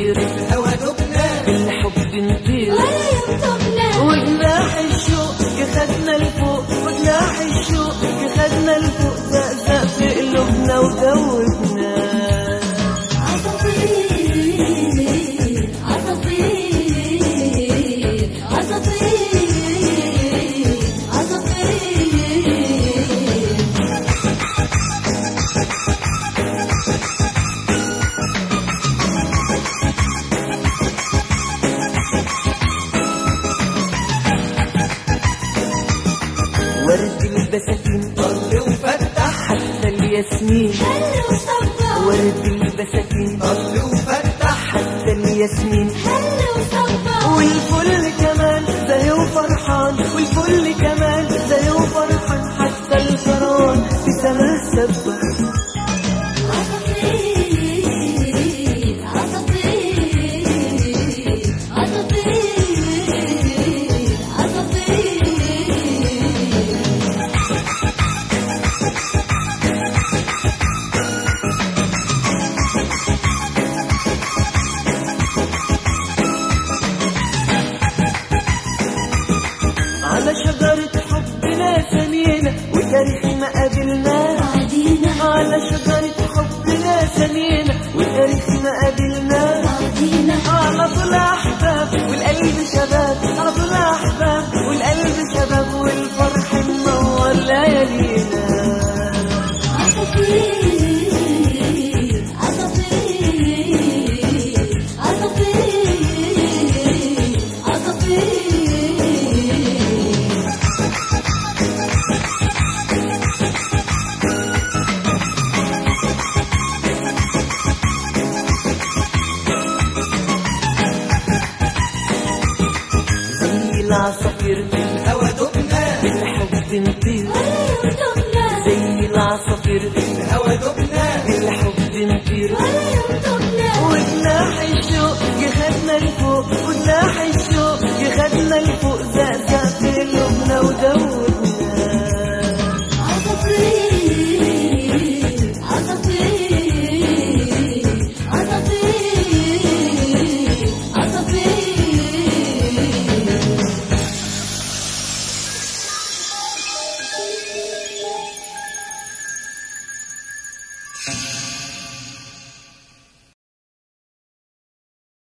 نطير الهوى دبنا بالحب نطير ولا يمطمنا وجناح الشوق يخدنا لفوق وجناح الشوق يخدنا لفوق زقزق في قلوبنا وجوبنا عصافير عصافير عصافير عصافير ورد البساتين طل وفتح حتى الياسمين هلا وصبا ورد البساتين طل وفتح حتى الياسمين هلا وصبا والكل كمان زي وفرحان والكل كمان زي وفرحان حتى الجران في سماء سبح عصافير عصافير عصافير عصافير على شجرة حبنا سمينا وتاريخ ما قابلنا بعدينا على شجرة حبنا سمينا وتاريخ ما قابلنا بعدينا على طول أحباب والقلب شباب على طول أحباب والقلب شباب والفرح منور ليالينا عصافير عصافير عصافير عصافير زي العصافير الهوى دبنا بالحب نطير ولا يمطمنا زي العصافير الهوى دبنا بالحب نطير ولا يمطمنا وجناح الشوق يخدنا لفوق وجناح الشوق يخدنا لفوق زقزق في قلوبنا ودوبنا عصافير عصافير عصافير عصافير